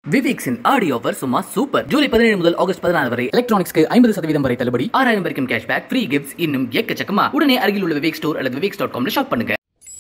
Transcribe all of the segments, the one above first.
விவேக்ஸின் ஆடி ஆஃபர் சும்மா சூப்பர் ஜூலை பதினேழு முதல் ஆகஸ்ட் பதினாறு வரை எலக்ட்ரானிக்ஸ்க்கு ஐம்பது சதவீதம் வரை தள்ளுபடி ஆறாயிரம் வரைக்கும் கேஷ்பேக் ஃப்ரீ கிஃப்ட்ஸ் இன்னும் எக்கச்சக்கமா உடனே அருகில் உள்ள விவேக் ஸ்டோர் அல்லது விவேக்ஸ் டாட் காம்ல ஷாப் பண்ணுங்க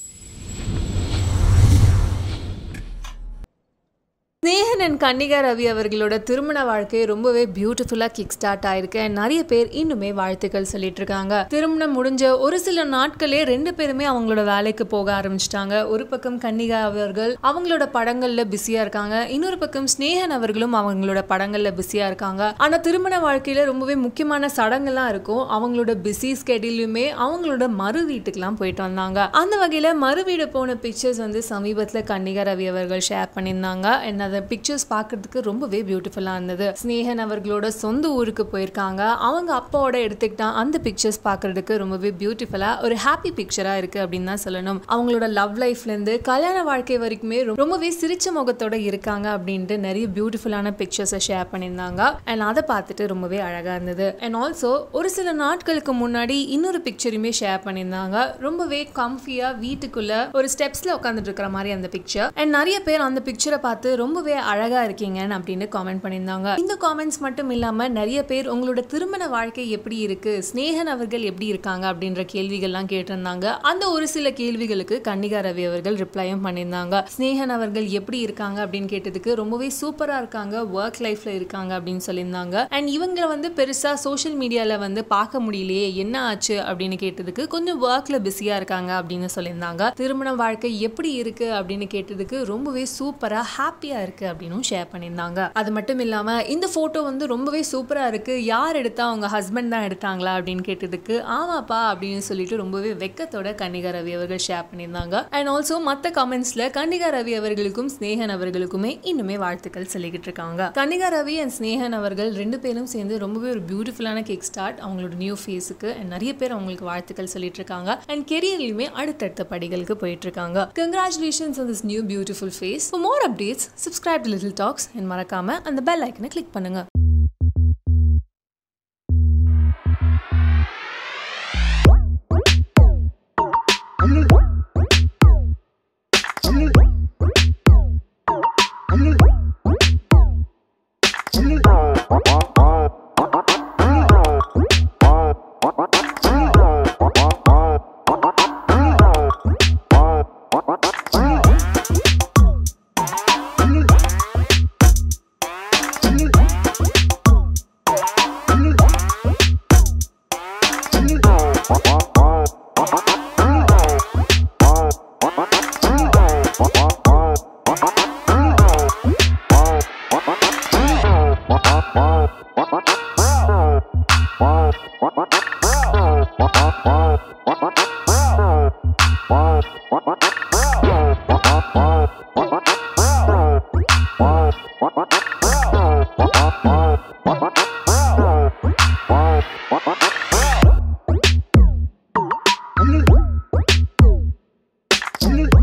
ஸ்னேகன் அண்ட் கன்னிகா ரவி அவர்களோட திருமண வாழ்க்கை ரொம்பவே பியூட்டிஃபுல்லாக கிக் ஸ்டார்ட் ஆயிருக்கு and நிறைய பேர் இன்னுமே வாழ்த்துக்கள் சொல்லிட்டு இருக்காங்க திருமணம் முடிஞ்ச ஒரு சில நாட்களே ரெண்டு பேருமே அவங்களோட வேலைக்கு போக ஆரம்பிச்சிட்டாங்க ஒரு பக்கம் கன்னிகா அவர்கள் அவங்களோட படங்கள்ல பிஸியா இருக்காங்க இன்னொரு பக்கம் ஸ்னேகன் அவர்களும் அவங்களோட படங்கள்ல பிஸியா இருக்காங்க ஆனா திருமண வாழ்க்கையில ரொம்பவே முக்கியமான சடங்கெல்லாம் இருக்கும் அவங்களோட பிஸி ஸ்கெடியூலுமே அவங்களோட மறு வீட்டுக்கெல்லாம் போயிட்டு வந்தாங்க அந்த வகையில மறு வீடு போன பிக்சர்ஸ் வந்து சமீபத்துல கன்னிகா ரவி அவர்கள் ஷேர் பண்ணியிருந்தாங்க and அந்த பிக்சர்ஸ் பார்க்கறதுக்கு ரொம்பவே பியூட்டிஃபுல்லாக இருந்தது ஸ்னேகன் அவர்களோட சொந்த ஊருக்கு போயிருக்காங்க அவங்க அப்பாவோட எடுத்துக்கிட்டா அந்த பிக்சர்ஸ் பார்க்கறதுக்கு ரொம்பவே பியூட்டிஃபுல்லாக ஒரு ஹாப்பி பிக்சராக இருக்குது அப்படின்னு தான் சொல்லணும் அவங்களோட லவ் லைஃப்லேருந்து கல்யாண வாழ்க்கை வரைக்குமே ரொ- ரொம்பவே சிரிச்ச முகத்தோட இருக்காங்க அப்படின்ட்டு நிறைய பியூட்டிஃபுல்லான பிக்சர்ஸை ஷேர் பண்ணியிருந்தாங்க அண்ட் அதை பார்த்துட்டு ரொம்பவே அழகாக இருந்தது அண்ட் ஆல்சோ ஒரு சில நாட்களுக்கு முன்னாடி இன்னொரு பிக்சருமே ஷேர் பண்ணியிருந்தாங்க ரொம்பவே கம்ஃபியாக வீட்டுக்குள்ள ஒரு ஸ்டெப்ஸில் உட்காந்துட்டு இருக்கிற மாதிரி அந்த பிக்சர் அண்ட் நிறைய பேர் அந்த பிக்சரை பார்த்து ரொம்பவே அழகா இருக்கீங்கன்னு அப்படின்னு காமெண்ட் பண்ணியிருந்தாங்க இந்த காமெண்ட்ஸ் மட்டும் இல்லாம நிறைய பேர் உங்களோட திருமண வாழ்க்கை எப்படி இருக்கு ஸ்னேகன் அவர்கள் எப்படி இருக்காங்க அப்படின்ற கேள்விகள்லாம் கேட்டிருந்தாங்க அந்த ஒரு சில கேள்விகளுக்கு கன்னிகா ரவி அவர்கள் ரிப்ளையும் பண்ணியிருந்தாங்க ஸ்னேகன் அவர்கள் எப்படி இருக்காங்க அப்படின்னு கேட்டதுக்கு ரொம்பவே சூப்பரா இருக்காங்க ஒர்க் லைஃப்ல இருக்காங்க அப்படின்னு சொல்லியிருந்தாங்க அண்ட் இவங்களை வந்து பெருசா சோஷியல் மீடியால வந்து பார்க்க முடியலையே என்ன ஆச்சு அப்படின்னு கேட்டதுக்கு கொஞ்சம் ஒர்க்ல பிஸியா இருக்காங்க அப்படின்னு சொல்லியிருந்தாங்க திருமண வாழ்க்கை எப்படி இருக்கு அப்படின்னு கேட்டதுக்கு ரொம்பவே சூப்பரா ஹாப்பியா இருக்கு அப்படின்னு ஷேர் பண்ணியிருந்தாங்க அது மட்டும் இல்லாம இந்த போட்டோ வந்து ரொம்பவே சூப்பரா இருக்கு யார் எடுத்தா அவங்க ஹஸ்பண்ட் தான் எடுத்தாங்களா அப்படின்னு கேட்டதுக்கு ஆமாப்பா அப்படின்னு சொல்லிட்டு ரொம்பவே வெக்கத்தோட கன்னிகா ரவி அவர்கள் ஷேர் பண்ணியிருந்தாங்க அண்ட் ஆல்சோ மற்ற கமெண்ட்ஸ்ல கன்னிகா ரவி அவர்களுக்கும் ஸ்னேகன் அவர்களுக்குமே இன்னுமே வாழ்த்துக்கள் சொல்லிக்கிட்டு இருக்காங்க கன்னிகா ரவி அண்ட் ஸ்னேகன் அவர்கள் ரெண்டு பேரும் சேர்ந்து ரொம்பவே ஒரு பியூட்டிஃபுல்லான கிக் ஸ்டார்ட் அவங்களோட நியூ ஃபேஸுக்கு அண்ட் நிறைய பேர் அவங்களுக்கு வாழ்த்துக்கள் சொல்லிட்டு இருக்காங்க அண்ட் கெரியர்லையுமே அடுத்தடுத்த படிகளுக்கு போயிட்டு இருக்காங்க congratulations on this new beautiful phase for more updates subscribe to little talks and மறக்காம அந்த பெல் ஐக்கனை கிளிக் பண்ணுங்க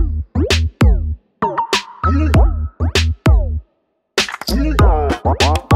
What?